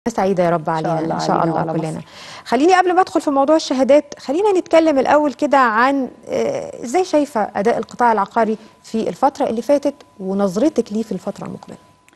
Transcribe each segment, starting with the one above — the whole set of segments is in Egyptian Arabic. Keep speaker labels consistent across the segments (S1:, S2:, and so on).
S1: سعيدة يا رب علينا
S2: الله
S1: إن شاء
S2: علينا
S1: الله
S2: وعلى
S1: كلنا
S2: مصر.
S1: خليني قبل ما أدخل في موضوع الشهادات خلينا نتكلم الأول كده عن آه، إزاي شايفة أداء القطاع العقاري في الفترة اللي فاتت ونظرتك ليه في الفترة المقبلة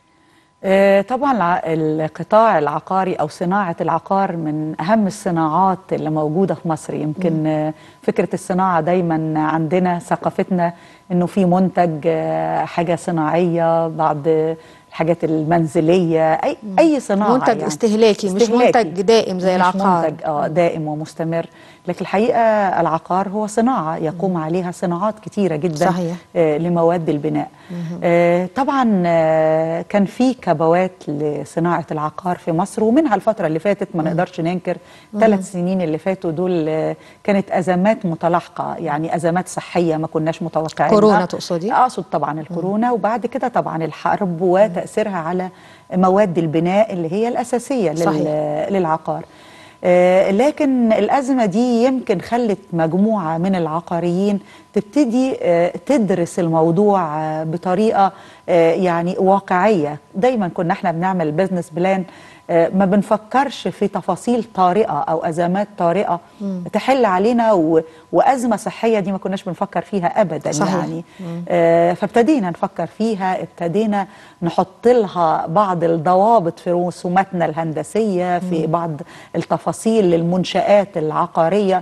S2: آه، طبعا الع- القطاع العقاري او صناعه العقار من اهم الصناعات اللي موجوده في مصر يمكن آه، فكره الصناعه دايما عندنا ثقافتنا انه في منتج آه، حاجه صناعيه بعض الحاجات المنزليه اي اي صناعه
S1: منتج استهلاكي، مش منتج دائم زي
S2: مش
S1: العقار.
S2: منتج اه دائم ومستمر لكن الحقيقه العقار هو صناعه يقوم عليها صناعات كتيره جدا
S1: صحيح.
S2: آه، لمواد البناء آه، طبعا آه، كان في كبوات لصناعة العقار في مصر ومنها الفترة اللي فاتت ما نقدرش ننكر ثلاث سنين اللي فاتوا دول آه، كانت أزمات متلاحقة يعني أزمات صحية ما كناش متوقعينها
S1: كورونا تقصدي؟
S2: أقصد طبعا الكورونا وبعد كده طبعا الحرب وتأثيرها على مواد البناء اللي هي الأساسية لل-
S1: صحيح.
S2: للعقار آه، لكن الأزمة دي يمكن خلت مجموعة من العقاريين تبتدي آه، تدرس الموضوع آه، بطريقة آه، يعني واقعية دايما كنا احنا بنعمل بزنس بلان آه، ما بنفكرش في تفاصيل طارئة أو أزمات طارئة تحل علينا و... وأزمة صحية دي ما كناش بنفكر فيها أبدا
S1: صحيح.
S2: يعني آه، فابتدينا نفكر فيها ابتدينا نحط لها بعض الضوابط في رسوماتنا الهندسية في بعض التفاصيل للمنشآت العقارية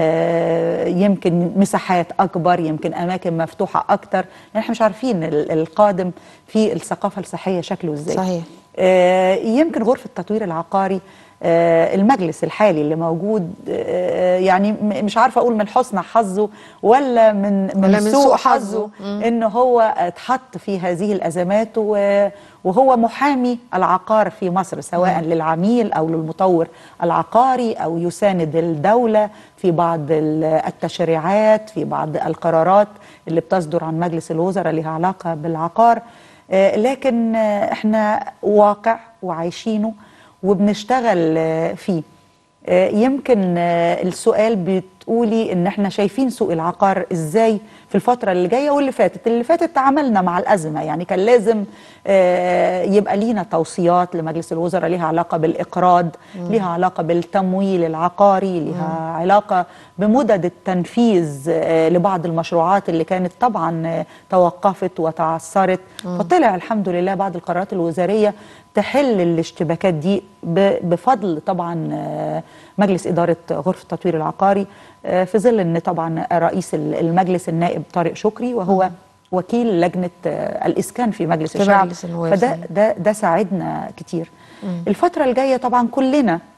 S2: آه، يمكن مساحات أكبر يمكن أماكن مفتوحة أكتر لأن احنا مش عارفين ال- القادم في الثقافة الصحية شكله إزاي
S1: صحيح.
S2: آه، يمكن غرفة التطوير العقاري آه، المجلس الحالي اللي موجود آه، يعني م- مش عارفه اقول من حسن حظه ولا من من,
S1: ولا من
S2: سوء
S1: سوء
S2: حظه
S1: حظه.
S2: ان هو اتحط في هذه الازمات و- وهو محامي العقار في مصر سواء للعميل او للمطور العقاري او يساند الدوله في بعض ال- التشريعات في بعض القرارات اللي بتصدر عن مجلس الوزراء لها علاقه بالعقار آه، لكن آه، احنا واقع وعايشينه وبنشتغل آه، فيه آه، يمكن آه، السؤال بتقولي ان احنا شايفين سوق العقار ازاي في الفترة اللي جاية واللي فاتت اللي فاتت تعاملنا مع الأزمة يعني كان لازم آه، يبقى لينا توصيات لمجلس الوزراء ليها علاقة بالإقراض ليها علاقة بالتمويل العقاري ليها علاقة بمدد التنفيذ آه، لبعض المشروعات اللي كانت طبعا آه، توقفت وتعثرت فطلع الحمد لله بعض القرارات الوزارية تحل الاشتباكات دي ب- بفضل طبعا آه، مجلس إدارة غرفة التطوير العقاري آه، في ظل ان طبعا رئيس ال- المجلس النائب طارق شكري وهو وكيل لجنة آه، الإسكان في مجلس
S1: في
S2: الشعب
S1: مجلس النواب،
S2: فده
S1: صحيح.
S2: ده ده ساعدنا كتير الفترة الجاية طبعا كلنا